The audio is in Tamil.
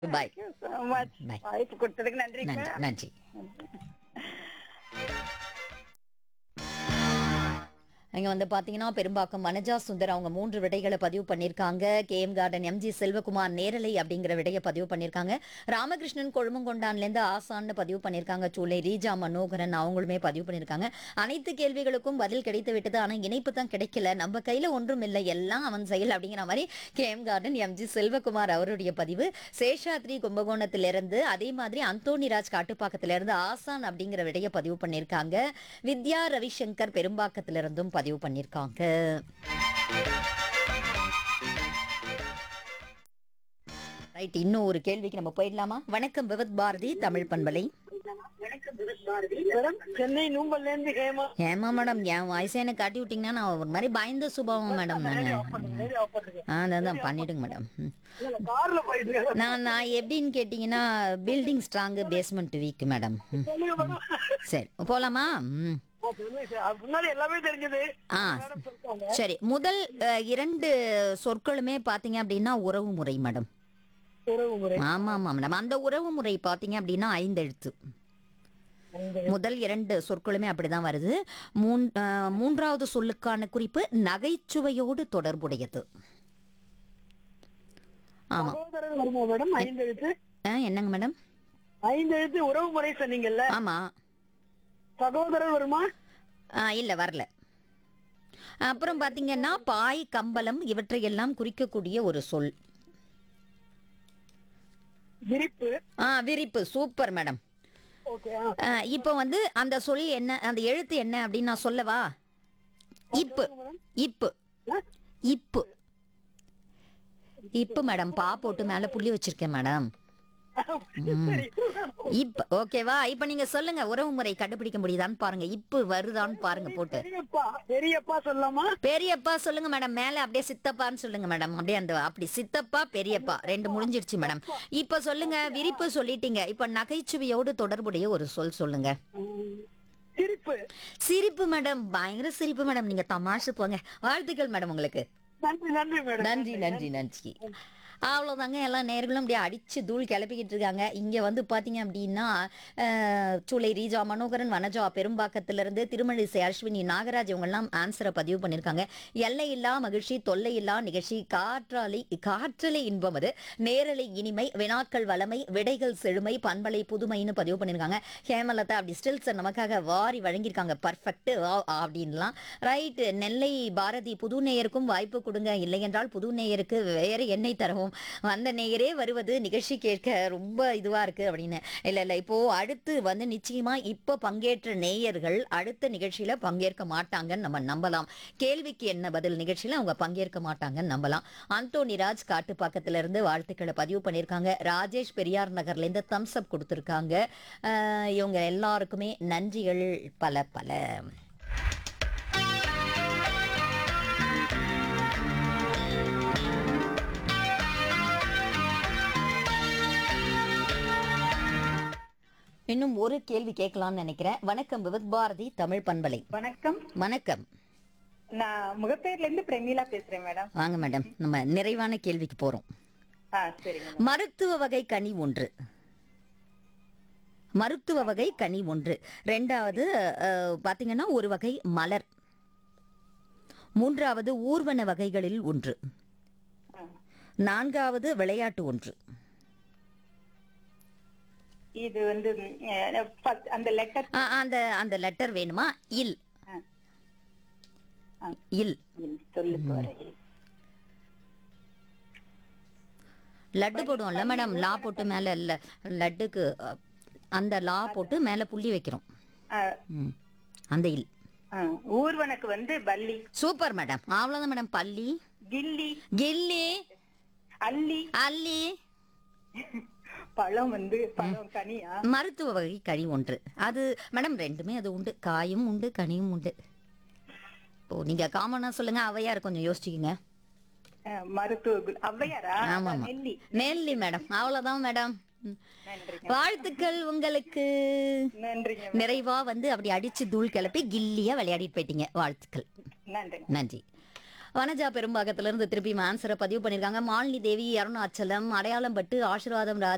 பாய் so much. Bye. வாய்ப்பு கொடுத்ததுக்கு நன்றிங்க நன்றி நன்றி இங்க வந்து பாத்தீங்கன்னா பெரும்பாக்கம் வனஜா சுந்தர் அவங்க மூன்று விடைகளை பதிவு பண்ணியிருக்காங்க K M Garden MG Selvakumar நேரலை அப்படிங்கிற விடையை பதிவு பண்ணியிருக்காங்க ராமகிருஷ்ணன் கொழுமங்கொண்டான்ல இருந்து ஆசான்னு பதிவு பண்ணியிருக்காங்க சூளை ரீஜா மனோகரன் அவங்களுமே பதிவு பண்ணியிருக்காங்க அனைத்து கேள்விகளுக்கும் பதில் கிடைத்து விட்டது ஆனா இணைப்பு தான் கிடைக்கல நம்ம கையில ஒன்றும் இல்லை எல்லாம் அவன் செயல் அப்படிங்கிற மாதிரி K M Garden MG Selvakumar அவருடைய பதிவு சேஷாத்ரி கும்பகோணத்திலிருந்து அதே மாதிரி அந்தோணிராஜ் காட்டுப்பாக்கத்திலிருந்து ஆசான் அப்படிங்கிற விடையை பதிவு பண்ணியிருக்காங்க வித்யா ரவிசங்கர் பெரும்பாக்கத்திலிருந்தும் பதிவு பண்ணியிருக்காங்க ரைட் இன்னும் ஒரு கேள்விக்கு நம்ம போயிடலாமா வணக்கம் விவத் பாரதி தமிழ் பண்பலை மேடம் சென்னை நூம்பல்ல இருந்து ஹேமா ஏமா மேடம் என் வயசை எனக்கு காட்டி விட்டீங்கன்னா நான் ஒரு மாதிரி பயந்த சுபாவம் மேடம் நான் ஆ அதான் பண்ணிடுங்க மேடம் ம். கார்ல போயிட்டு இருக்கேன். நான் நான் எப்படின்னு கேட்டிங்கன்னா building strong basement weak madam ம். சொல்லுங்க மேடம். சரி போலாமா ம் ஆ, சொல்லுங்க சார். அது முன்னாடி எல்லாமே தெரிஞ்சது ஆ மேடம் சொல்லிட்டாங்க சரி முதல் அஹ், இரண்டு சொற்களுமே பாத்தீங்க அப்படின்னா உறவு முறை மேடம் உறவு முறை ஆமா ஆமா மேடம் அந்த உறவு முறை பாத்தீங்க அப்படின்னா ஐந்து எழுத்து முதல் இரண்டு சொற்களுமே அப்படிதான் வருது மூன் அஹ், மூன்றாவது சொல்லுக்கான குறிப்பு நகைச்சுவையோடு தொடர்புடையது ஆமா சகோதரர் வருமா மேடம் ஐந்து எழுத்து அஹ், என்னங்க மேடம் ஐந்து எழுத்து உறவு முறை சொன்னீங்கல்ல ஆமா சகோதரர் வருமா அஹ், இல்ல வரல அப்புறம் பாத்தீங்கன்னா பாய் கம்பளம் இவற்றையெல்லாம் குறிக்கக்கூடிய ஒரு சொல் விரிப்பு ஆ விரிப்பு சூப்பர் மேடம் ஓகே அஹ், இப்போ வந்து அந்த சொல் என்ன அந்த எழுத்து என்ன அப்படின்னு நான் சொல்லவா இப்பு இப்பு இப்பு இப்பு மேடம் பா போட்டு மேல புள்ளி வச்சிருக்கேன் மேடம் சரி இப்ப ஓகேவா இப்ப நீங்க சொல்லுங்க உறவு முறை கண்டுபிடிக்க முடியுதான்னு பாருங்க இப்பு வருதான்னு பாருங்க போட்டு பெரியப்பா பெரியப்பா சொல்லலாமா பெரியப்பா சொல்லுங்க மேடம் மேல அப்படியே சித்தப்பான்னு சொல்லுங்க மேடம் அப்படியே அந்த அப்படி சித்தப்பா பெரியப்பா ரெண்டு முடிஞ்சிருச்சு மேடம் இப்ப சொல்லுங்க விரிப்பு சொல்லிட்டீங்க இப்ப நகைச்சுவையோடு தொடர்புடைய ஒரு சொல் சொல்லுங்க ம், சிரிப்பு சிரிப்பு மேடம் பயங்கர சிரிப்பு மேடம் நீங்க தமாஷு போங்க வாழ்த்துக்கள் மேடம் உங்களுக்கு நன்றி நன்றி மேடம் நன்றி நன்றி நன்றி அவ்வளோதாங்க எல்லா நேர்களும் அப்படியே அடிச்சு தூள் கிளப்பிக்கிட்டு இருக்காங்க இங்கே வந்து பார்த்தீங்க அப்படின்னா அஹ், சூளை ரீஜா மனோகரன் வனஜா பெரும்பாக்கத்திலிருந்து திருமழிசை அஸ்வினி நாகராஜ் இவங்கெல்லாம் ஆன்சரை பதிவு பண்ணியிருக்காங்க எல்லையில்லா மகிழ்ச்சி தொல்லையில்லா நிகழ்ச்சி காற்றாலை காற்றலை இன்பம் அது நேரலை இனிமை வினாக்கள் வளமை விடைகள் செழுமை பண்பலை புதுமைன்னு பதிவு பண்ணியிருக்காங்க ஹேமலதா அப்படி ஸ்டில்ஸ் நமக்காக வாரி வழங்கியிருக்காங்க பர்ஃபெக்ட் அப்படின்லாம் ரைட்டு நெல்லை பாரதி புது நேயருக்கும் வாய்ப்பு கொடுங்க இல்லை என்றால் புது நேயருக்கு வேற எண்ணெய் தரவும் வந்த நேயரே வருவது நிகழ்ச்சி கேட்க ரொம்ப இதுவா இருக்கு அப்படின்னு இல்ல இல்ல இப்போ அடுத்து வந்து நிச்சயமா இப்போ பங்கேற்ற நேயர்கள் அடுத்த நிகழ்ச்சியில பங்கேற்க மாட்டாங்கன்னு நம்ம நம்பலாம் கேள்விக்கு என்ன பதில் நிகழ்ச்சியில அவங்க பங்கேற்க மாட்டாங்கன்னு நம்பலாம் அந்தோனி ராஜ் காட்டுப்பாக்கத்துல இருந்து வாழ்த்துக்களை பதிவு பண்ணியிருக்காங்க ராஜேஷ் பெரியார் நகர்ல இருந்து தம்ஸ் அப் கொடுத்துருக்காங்க அஹ் இவங்க எல்லாருக்குமே நன்றிகள் பல பல இன்னும் ஒரு கேள்வி கேட்கலாம்னு நினைக்கிறேன் வணக்கம் விவத் பாரதி தமிழ் பண்பலை வணக்கம் வணக்கம் நான் முகப்பேர்ல இருந்து பிரமீளா பேசுறேன் மேடம் வாங்க மேடம் நம்ம நிறைவான கேள்விக்கு போறோம் ஆ சரிங்க மருத்துவ வகை கனி ஒன்று மருத்துவ வகை கனி ஒன்று ரெண்டாவது அஹ், பாத்தீங்கன்னா ஒரு வகை மலர் மூன்றாவது ஊர்வன வகைகளில் ஒன்று ஆ. நான்காவது விளையாட்டு ஒன்று இது வந்து ம், அஹ், first அந்த லெட்டர் ஆ, அந்த அந்த லெட்டர் வேணுமா இல் இல் சொல்லுக்கு வரையில் லட்டு போடுவோம்ல மேடம் லா போட்டு மேல இல்ல லட்டுக்கு அ, அந்த லா போட்டு மேல புள்ளி வைக்கிறோம் ம். அந்த இல் ஊர்வனுக்கு வந்து பல்லி சூப்பர் மேடம் அவ்வளவுதான் மேடம் பள்ளி கில்லி கில்லி அல்லி அல்லி பழம் வந்து பழம் கனியா மருத்துவ வகை கனி ஒன்று அது மேடம் ரெண்டுமே அது உண்டு காயும் உண்டு கனியும் உண்டு ஓ நீங்க காமனா சொல்லுங்க அவையார் கொஞ்சம் யோசிச்சுக்கோங்க அஹ், மருத்துவ குண- ஔவையாரா ஆமா ஆமா நெல்லி நெல்லி மேடம் அவ்வளவுதான் மேடம் ம். நன்றிங்க வாழ்த்துக்கள் உங்களுக்கு நன்றிங்க நிறைவா வந்து அப்படி அடிச்சு தூள் கிளப்பி கில்லியா விளையாடிட்டு போயிட்டீங்க வாழ்த்துக்கள் நன்றிங்க நன்றி வனஜா பெரும்பாக்கத்துல இருந்து திருப்பி ஆன்சரை பதிவு பண்ணிருக்காங்க மாலினி தேவி அருணாச்சலம் அடையாளம் பட்டு ஆசீர்வாதம் ராஜ்